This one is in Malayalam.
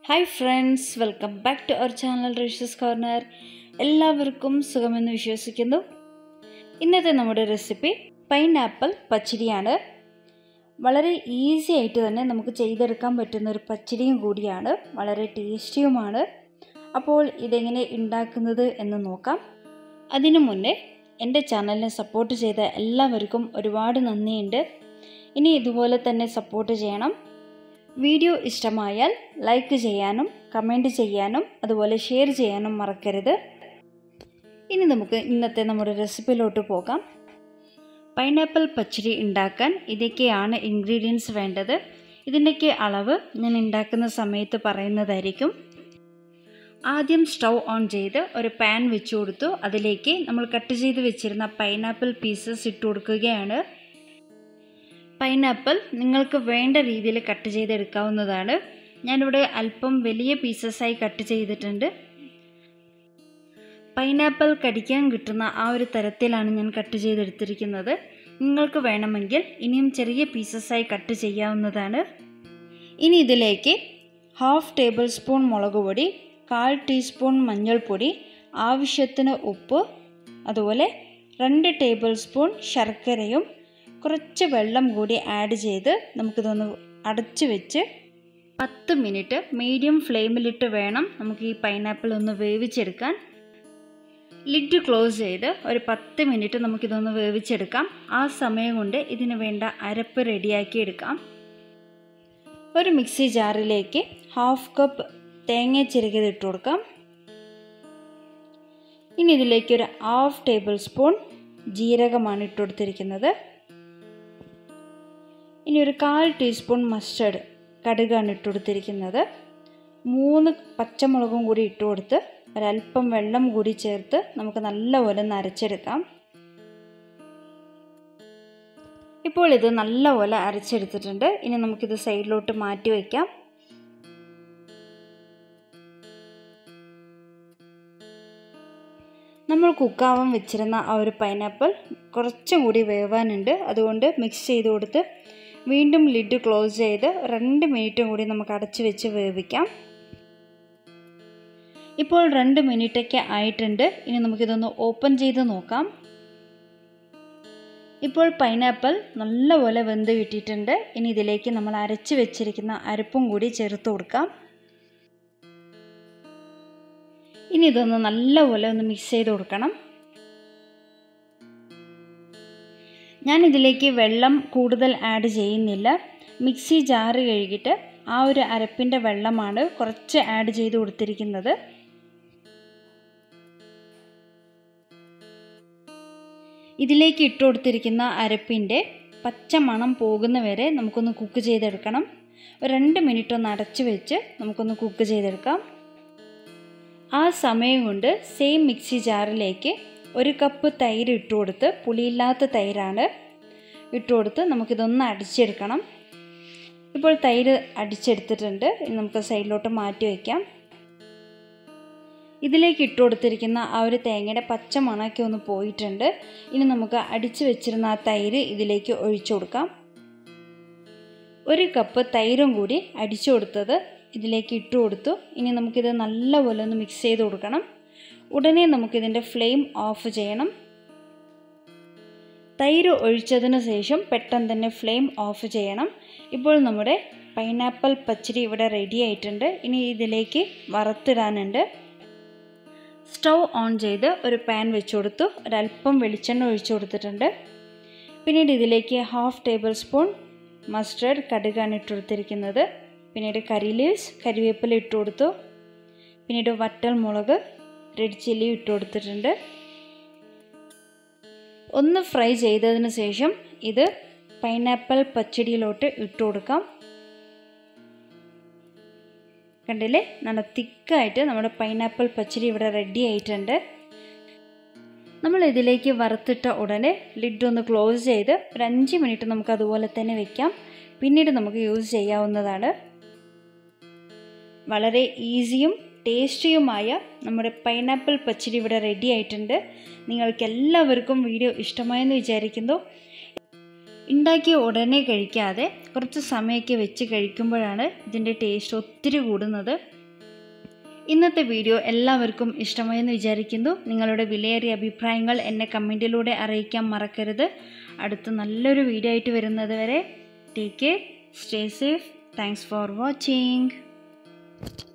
hi friends welcome back to our channel റിഷസ് കോർണർ എല്ലാവർക്കും സുഖമെന്ന് വിശ്വസിക്കുന്നു ഇന്നത്തെ നമ്മുടെ റെസിപ്പി പൈനാപ്പിൾ പച്ചടിയാണ് വളരെ ഈസി ആയിട്ട് തന്നെ നമുക്ക് ചെയ്തെടുക്കാൻ പറ്റുന്ന ഒരു പച്ചടിയും കൂടിയാണ് വളരെ ടേസ്റ്റിയുമാണ് അപ്പോൾ ഇതെങ്ങനെ ഉണ്ടാക്കുന്നത് എന്ന് നോക്കാം അതിനു മുന്നേ എൻ്റെ ചാനലിനെ സപ്പോർട്ട് ചെയ്ത എല്ലാവർക്കും ഒരുപാട് നന്ദിയുണ്ട് ഇനി ഇതുപോലെ തന്നെ സപ്പോർട്ട് ചെയ്യണം വീഡിയോ ഇഷ്ടമായാൽ ലൈക്ക് ചെയ്യാനും കമൻറ്റ് ചെയ്യാനും അതുപോലെ ഷെയർ ചെയ്യാനും മറക്കരുത് ഇനി നമുക്ക് ഇന്നത്തെ നമ്മുടെ റെസിപ്പിയിലോട്ട് പോകാം പൈനാപ്പിൾ പച്ചടി ഉണ്ടാക്കാൻ ഇതൊക്കെയാണ് ഇൻഗ്രീഡിയൻസ് വേണ്ടത് ഇതിൻ്റെയൊക്കെ അളവ് ഞാൻ ഉണ്ടാക്കുന്ന സമയത്ത് പറയുന്നതായിരിക്കും ആദ്യം സ്റ്റൗ ഓൺ ചെയ്ത് ഒരു പാൻ വെച്ച് കൊടുത്തു അതിലേക്ക് നമ്മൾ കട്ട് ചെയ്ത് വെച്ചിരുന്ന പൈനാപ്പിൾ പീസസ് ഇട്ട് കൊടുക്കുകയാണ് പൈനാപ്പിൾ നിങ്ങൾക്ക് വേണ്ട രീതിയിൽ കട്ട് ചെയ്തെടുക്കാവുന്നതാണ് ഞാനിവിടെ അല്പം വലിയ പീസസായി കട്ട് ചെയ്തിട്ടുണ്ട് പൈനാപ്പിൾ കടിക്കാൻ കിട്ടുന്ന ആ ഒരു തരത്തിലാണ് ഞാൻ കട്ട് ചെയ്തെടുത്തിരിക്കുന്നത് നിങ്ങൾക്ക് വേണമെങ്കിൽ ഇനിയും ചെറിയ പീസസായി കട്ട് ചെയ്യാവുന്നതാണ് ഇനി ഇതിലേക്ക് ഹാഫ് ടേബിൾ സ്പൂൺ മുളക് പൊടി കാൽ ടീസ്പൂൺ മഞ്ഞൾപ്പൊടി ആവശ്യത്തിന് ഉപ്പ് അതുപോലെ രണ്ട് ടേബിൾ സ്പൂൺ ശർക്കരയും കുറച്ച് വെള്ളം കൂടി ആഡ് ചെയ്ത് നമുക്കിതൊന്ന് അടച്ചു വെച്ച് പത്ത് മിനിറ്റ് മീഡിയം ഫ്ലെയിമിലിട്ട് വേണം നമുക്ക് ഈ പൈനാപ്പിൾ ഒന്ന് വേവിച്ചെടുക്കാൻ ലിഡ് ക്ലോസ് ചെയ്ത് ഒരു പത്ത് മിനിറ്റ് നമുക്കിതൊന്ന് വേവിച്ചെടുക്കാം ആ സമയം കൊണ്ട് ഇതിന് വേണ്ട അരപ്പ് റെഡിയാക്കി എടുക്കാം ഒരു മിക്സി ജാറിലേക്ക് ഹാഫ് കപ്പ് തേങ്ങ ചിരകിയത് ഇട്ട് കൊടുക്കാം ഇനി ഇതിലേക്ക് ഒരു ഹാഫ് ടേബിൾ സ്പൂൺ ജീരകമാണ് ഇട്ട് കൊടുത്തിരിക്കുന്നത് ഇനി ഒരു കാൽ ടീസ്പൂൺ മസ്റ്റർഡ് കടുകാണ് ഇട്ട് കൊടുത്തിരിക്കുന്നത് മൂന്ന് പച്ചമുളകും കൂടി ഇട്ട് കൊടുത്ത് ഒരല്പം വെള്ളം കൂടി ചേർത്ത് നമുക്ക് നല്ലപോലെ നരച്ചെടുക്കാം ഇപ്പോൾ ഇത് നല്ലപോലെ അരച്ചെടുത്തിട്ടുണ്ട് ഇനി നമുക്കിത് സൈഡിലോട്ട് മാറ്റി വയ്ക്കാം നമ്മൾ കുക്കാവാൻ വെച്ചിരുന്ന ആ ഒരു പൈനാപ്പിൾ കുറച്ചും കൂടി വേവാനുണ്ട് അതുകൊണ്ട് മിക്സ് ചെയ്ത് കൊടുത്ത് വീണ്ടും ലിഡ് ക്ലോസ് ചെയ്ത് രണ്ട് മിനിറ്റും കൂടി നമുക്ക് അടച്ചു വെച്ച് വേവിക്കാം ഇപ്പോൾ രണ്ട് മിനിറ്റൊക്കെ ആയിട്ടുണ്ട് ഇനി നമുക്കിതൊന്ന് ഓപ്പൺ ചെയ്ത് നോക്കാം ഇപ്പോൾ പൈനാപ്പിൾ നല്ലപോലെ വെന്ത് കിട്ടിയിട്ടുണ്ട് ഇനി ഇതിലേക്ക് നമ്മൾ അരച്ച് വെച്ചിരിക്കുന്ന അരപ്പും കൂടി ചേർത്ത് കൊടുക്കാം ഇനി ഇതൊന്ന് നല്ലപോലെ ഒന്ന് മിക്സ് ചെയ്ത് കൊടുക്കണം ഞാൻ ഇതിലേക്ക് വെള്ളം കൂടുതൽ ആഡ് ചെയ്യുന്നില്ല മിക്സി ജാറ് കഴുകിയിട്ട് ആ ഒരു അരപ്പിൻ്റെ വെള്ളമാണ് കുറച്ച് ആഡ് ചെയ്ത് കൊടുത്തിരിക്കുന്നത് ഇതിലേക്ക് ഇട്ട് കൊടുത്തിരിക്കുന്ന അരപ്പിൻ്റെ പച്ച മണം പോകുന്ന വരെ നമുക്കൊന്ന് കുക്ക് ചെയ്തെടുക്കണം ഒരു രണ്ട് മിനിറ്റ് ഒന്ന് അടച്ചു വെച്ച് നമുക്കൊന്ന് കുക്ക് ചെയ്തെടുക്കാം ആ സമയം കൊണ്ട് സെയിം മിക്സി ജാറിലേക്ക് ഒരു കപ്പ് തൈര് ഇട്ട് കൊടുത്ത് പുളിയില്ലാത്ത തൈരാണ് ഇട്ട് കൊടുത്ത് നമുക്കിതൊന്ന് അടിച്ചെടുക്കണം ഇപ്പോൾ തൈര് അടിച്ചെടുത്തിട്ടുണ്ട് ഇനി നമുക്ക് സൈഡിലോട്ട് മാറ്റി വയ്ക്കാം ഇതിലേക്ക് ഇട്ട് കൊടുത്തിരിക്കുന്ന ആ ഒരു തേങ്ങയുടെ പച്ച മണമൊക്കെ ഒന്ന് പോയിട്ടുണ്ട് ഇനി നമുക്ക് അടിച്ചു വെച്ചിരുന്ന ആ തൈര് ഇതിലേക്ക് ഒഴിച്ചു കൊടുക്കാം ഒരു കപ്പ് തൈരും കൂടി അടിച്ചു കൊടുത്തത് ഇതിലേക്ക് ഇട്ട് കൊടുത്തു ഇനി നമുക്കിത് നല്ലപോലെ ഒന്ന് മിക്സ് ചെയ്ത് കൊടുക്കണം ഉടനെ നമുക്കിതിൻ്റെ ഫ്ലെയിം ഓഫ് ചെയ്യണം തൈര് ഒഴിച്ചതിന് ശേഷം പെട്ടെന്ന് തന്നെ ഫ്ലെയിം ഓഫ് ചെയ്യണം ഇപ്പോൾ നമ്മുടെ പൈനാപ്പിൾ പച്ചടി ഇവിടെ റെഡി ആയിട്ടുണ്ട് ഇനി ഇതിലേക്ക് വറുത്തിടാനുണ്ട് സ്റ്റൗ ഓൺ ചെയ്ത് ഒരു പാൻ വെച്ച് കൊടുത്തു ഒരല്പം വെളിച്ചെണ്ണ ഒഴിച്ചു കൊടുത്തിട്ടുണ്ട് പിന്നീട് ഇതിലേക്ക് ഹാഫ് ടേബിൾ സ്പൂൺ മസ്റ്റർഡ് കടുകാണ് ഇട്ട് കൊടുത്തിരിക്കുന്നത് പിന്നീട് കറി ലീവ്സ് കരിവേപ്പില ഇട്ട് കൊടുത്തു പിന്നീട് വറ്റൽ മുളക് റെഡ് ചില്ലി ഇട്ട് കൊടുത്തിട്ടുണ്ട് ഒന്ന് ഫ്രൈ ചെയ്തതിന് ശേഷം ഇത് പൈനാപ്പിൾ പച്ചടിയിലോട്ട് ഇട്ട് കൊടുക്കാം കണ്ടില്ലേ നല്ല തിക്കായിട്ട് നമ്മുടെ പൈനാപ്പിൾ പച്ചടി ഇവിടെ റെഡി ആയിട്ടുണ്ട് നമ്മൾ ഇതിലേക്ക് വറുത്തിട്ട ഉടനെ ലിഡ് ഒന്ന് ക്ലോസ് ചെയ്ത് ഒരു അഞ്ച് മിനിറ്റ് നമുക്ക് അതുപോലെ തന്നെ വെക്കാം പിന്നീട് നമുക്ക് യൂസ് ചെയ്യാവുന്നതാണ് വളരെ ഈസിയും ടേസ്റ്റിയുമായ നമ്മുടെ പൈനാപ്പിൾ പച്ചടി ഇവിടെ റെഡി ആയിട്ടുണ്ട് നിങ്ങൾക്ക് എല്ലാവർക്കും വീഡിയോ ഇഷ്ടമായെന്ന് വിചാരിക്കുന്നു ഉണ്ടാക്കിയ ഉടനെ കഴിക്കാതെ കുറച്ച് സമയമൊക്കെ വെച്ച് കഴിക്കുമ്പോഴാണ് ഇതിൻ്റെ ടേസ്റ്റ് ഒത്തിരി കൂടുന്നത് ഇന്നത്തെ വീഡിയോ എല്ലാവർക്കും ഇഷ്ടമായെന്ന് വിചാരിക്കുന്നു നിങ്ങളുടെ വിലയേറിയ അഭിപ്രായങ്ങൾ എന്നെ കമൻറ്റിലൂടെ അറിയിക്കാൻ മറക്കരുത് അടുത്ത നല്ലൊരു വീഡിയോ ആയിട്ട് വരുന്നത് വരെ take care stay safe thanks for watching